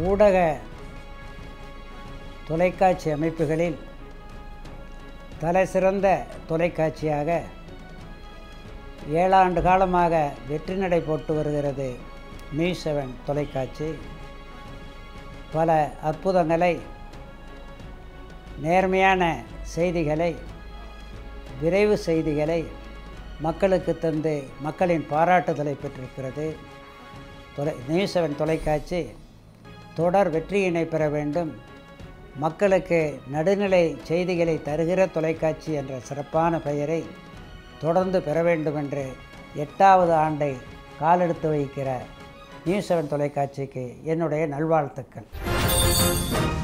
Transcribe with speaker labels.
Speaker 1: ஊடக தொலைக்காட்சி அமைப்புகளில் தலை சிறந்த தொலைக்காட்சியாக ஏழாண்டு காலமாக வெற்றி நடை போட்டு வருகிறது நியூஸ் செவன் தொலைக்காட்சி பல அற்புதங்களை நேர்மையான செய்திகளை விரைவு செய்திகளை மக்களுக்கு தந்து மக்களின் பாராட்டுதலை பெற்றிருக்கிறது தொலை நியூஸ் செவன் தொலைக்காட்சி தொடர் வெற்றியினை பெற வேண்டும் மக்களுக்கு நடுநிலை செய்திகளை தருகிற தொலைக்காட்சி என்ற சிறப்பான பெயரை தொடர்ந்து பெற வேண்டும் என்று எட்டாவது ஆண்டை காலெடுத்து வைக்கிற நியூஸ் செவன் தொலைக்காட்சிக்கு என்னுடைய நல்வாழ்த்துக்கள்